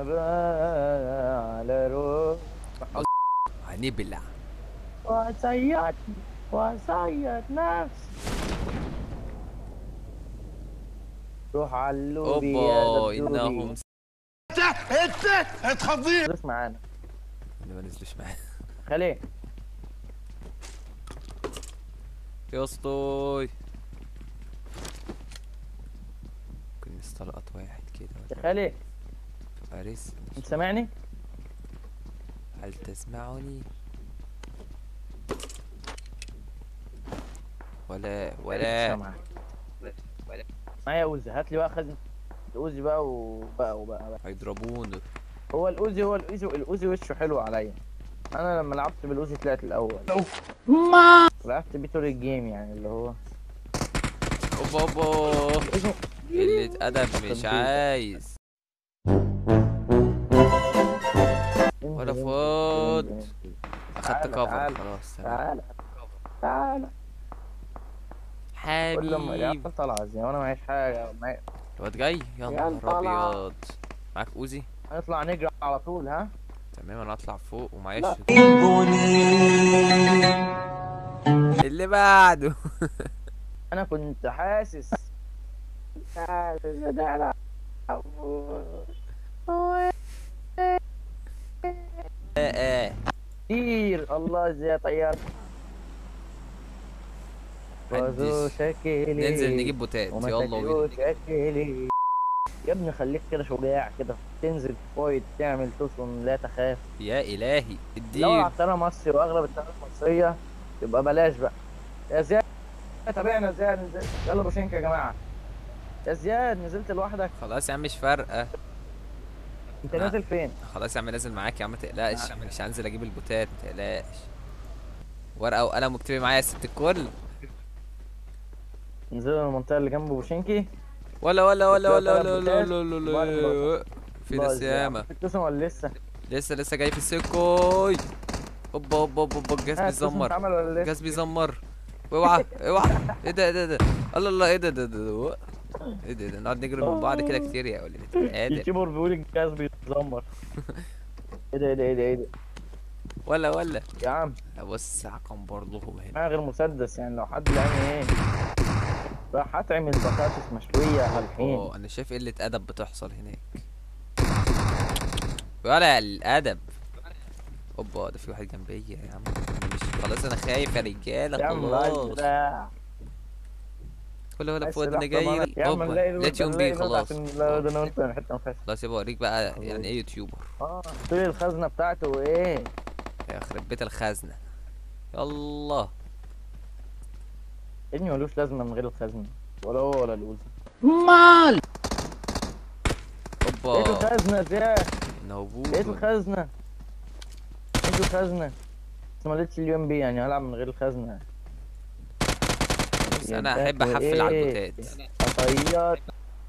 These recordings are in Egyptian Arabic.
بقى على روح هنبلع وصيد وصيد نفسي روح علوبي يا اوبا دبدوبي انهم دوس معانا اللي ما نزلوش معايا خليه يا اسطوي ممكن نستلقط واحد كده يا ولا خليه فارس انت سامعني هل تسمعني ولا ولا سامعك معايا اوزي هات لي بقى خزن الاوزي بقى وبقى وبقى بقى. هيضربونا هو الاوزي هو الاوزي الاوزي وشه حلو عليا انا لما لعبت بالاوزي طلعت الاول لعبت بيه طول الجيم يعني اللي هو اوبا اوبا الأوزي- قلة أدب مش عايز ولا فوت. أخدت تعالى، كفر تعالى. خلاص تمام. تعالى تعالى كل ما يا حبيبي عم طلع زي وانا معيش حاجه معي... الواد جاي يا يا نهار طلع. أبيض معاك أوزي هنطلع نجري على طول ها تمام أنا هطلع فوق ومعيش لا. اللي بعده انا كنت حاسس حاسس إن أنا آه، آه. كتير الله ازاي طيرت وذو محدش. شكلي ننزل نجيب بوتات وما يلا بينا تكلوش شكلي يا ابني خليك كده شجاع كده تنزل فايت تعمل تصن لا تخاف يا إلهي لو الدين العطارة مصري واغلب الطيارات المصرية يبقى بلاش بقى يا زياد تابعنا زياد نزل يلا بوشينك يا جماعة يا زياد نزلت لوحدك خلاص يا عم مش فارقة انت لا. نازل فين؟ خلاص يا عم نازل معاك يا عم ما تقلقش مش هنزل اجيب البوتات ما تقلقش ورقة وقلم واكتبي معايا يا ست الكل نزلوا المنطقة اللي جنب بوشينكي ولا ولا ولا ولا ثلاث ولا ولا بوتات. ولا وبعد ولا في الله ناس يزيد. ياما بتبتسم ولا لسه؟ لسه لسه جاي في السكوي اوبا اوبا اوبا اوبا الجهاز ها، بتبتسم بيزمر اتعمل ولا لسه؟ الجهاز بيزمر اوعى اوعى ايه ده ايه ده ايه ده الله الله ايه ده ده ده ده ايه ده ده نقعد نجري من بعض كده كتير يا ولد قادر الكيبورد بيقول الجهاز بيتزمر ايه ده ايه ده ايه ده ايه ده ولا ولا يا عم بص هكمبر لهم هنا معايا غير مسدس يعني لو حد لقاني ايه راح هتعمل بطاطس مشوية على الحين اه انا شايف قلة ادب بتحصل هناك ولا الادب اوبا ده في واحد جنبي يا عم انا مش خلاص انا خايف يا رجاله يا عم لايك خلاص ده ولا ولا عايز فؤاد سلاح انا جاي طبعاً. يا عم اوبا نلاقي لود- لقيت يوم نلاقي بي لود خلاص عشان لا ده انا وانت من حته ما فيهاش خلاص يبقى اوريك بقى يعني ايه يوتيوبر اه طول الخزنه بتاعته وايه يا خرب بيت الخزنه يلا ابني ملوش لازمه من غير الخزنه ولا هو ولا الاوزي لقيت اوبا الخزنه زياد نوبوت لقيت الخزنه لقيت الخزنه بس ما لقيتش اليوم بي يعني هلعب من غير الخزنه بص انا احب احفل على البوتات اطيط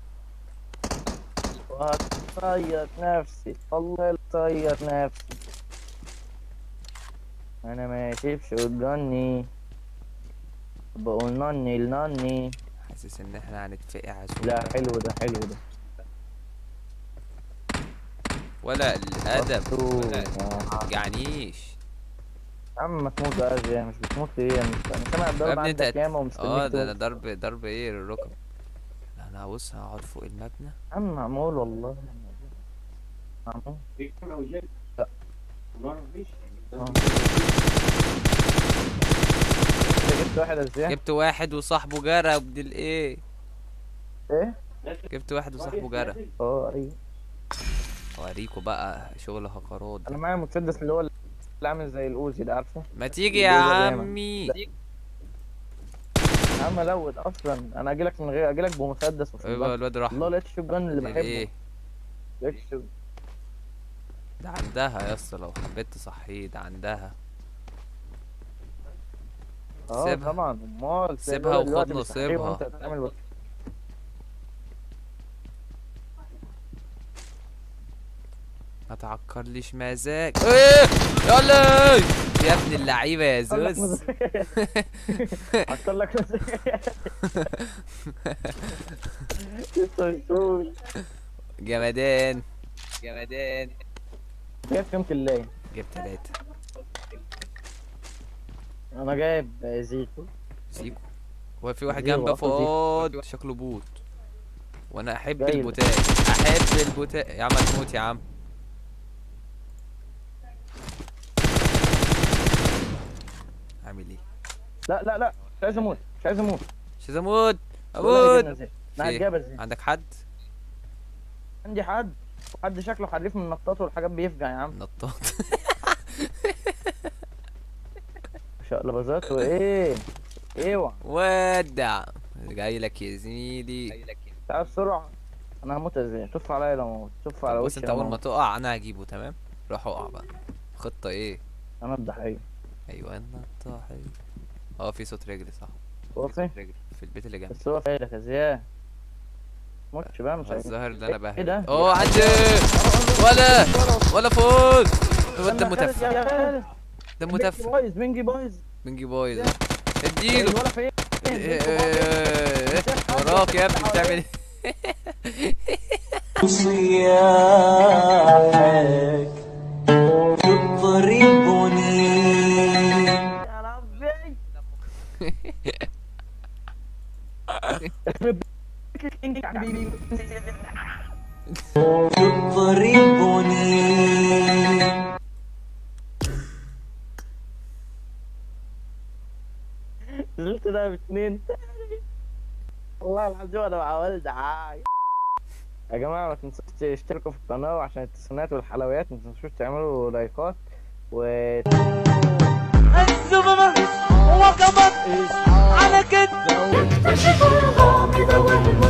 وهتصيط نفسي الله يصيط نفسي انا ماشي بشوتجني بقول نني لنني حاسس ان احنا هنتفقع عزومه لا حلو ده حلو ده ولا الادب مبسوط. ولا آه. يعنيش يا عم ما تموت بقى زي مش بتموت ليه انا مش- انا سامع يا الضرب ابني انت عندك ياما ومستنيك اه ده تقول. ده ضرب ضرب ايه الركب انا هبص هقعد فوق المبنى يا عم معمول والله معمول لا آه. انت جبت واحد ازاي؟ جبت واحد وصاحبه جرى ابن الايه ايه؟ جبت واحد وصاحبه جرى اه ايوه اوريكوا بقى شغل هكرات انا ده. معايا مسدس اللي هو اللي عامل زي الاوزي ده عارفه؟ ما تيجي يا بيضرب ياما. عمي لا. يا عم لود اصلا انا اجيلك من غير اجيلك بمسدس ايوه وفي الواد راح والله لقيت الشوت جن اللي بحبه ايه لقيت الشوت ده عندها يا اسطى لو حبيت تصحيه ده عندها اه سيبها. طبعا امال سيبها الولد وخد دلوقتي بيصحيه نصيبها. وانت بتعمل بس- ما تعكرليش مزاج ايه يلا يا ابن اللعيبه يا حصل لك زوز مزاج. حصل لك مزاج. لسه بتقول. جمدان جمدان جايب كام كلاية جبت تلاتة انا جايب زيكو سيكو هو في واحد زيرو، جنبه أخو زيرو. فؤاد شكله بوت وانا احب جاي لك. البوتات احب البوتات يا عم تموت يا عم عامل ايه لا لا لا مش عايز اموت مش عايز اموت مش عايز اموت والله اموت جبنا زي. في انا إيه؟ هتجابر زي عندك حد عندي حد وحد شكله حريف من النطاط والحاجات بيفجع يا عم نطاط شقلبازات وايه اوعى ودع جاي لك يا زميلي تعال بسرعه انا هموت ازاي شوف عليا لو موت شوف على طب وشي بص انت لو اول ما موت. تقع انا هجيبه تمام روح اقع بقى خطة ايه انا الضحيه ايوه النطاح اه في صوت رجل صح هو في فين صوت رجل في البيت اللي جنبي بس هو فايلك يا زياد موتش بقى مش هو عايز الظاهر ان انا بهل ايه ده؟ اه عندي ولا ولا فوز هو دمه تف دمه بنجي تف بايظ بنجي بايظ بنجي بايظ اديله ولا فين إيه، إيه، وراك يا ابني بتعمل ايه صياحك تضربني يا ربي يخرب بيك يا حبيبي. تضربني نزلت ده باتنين والله العظيم انا ما عملت حاجه يا جماعه ما تنسوش تشتركوا في القناه عشان التسخينات والحلويات ما تنسوش تعملوا لايكات و الزمامة وكمان على كده تكتشف الغامض والمظلم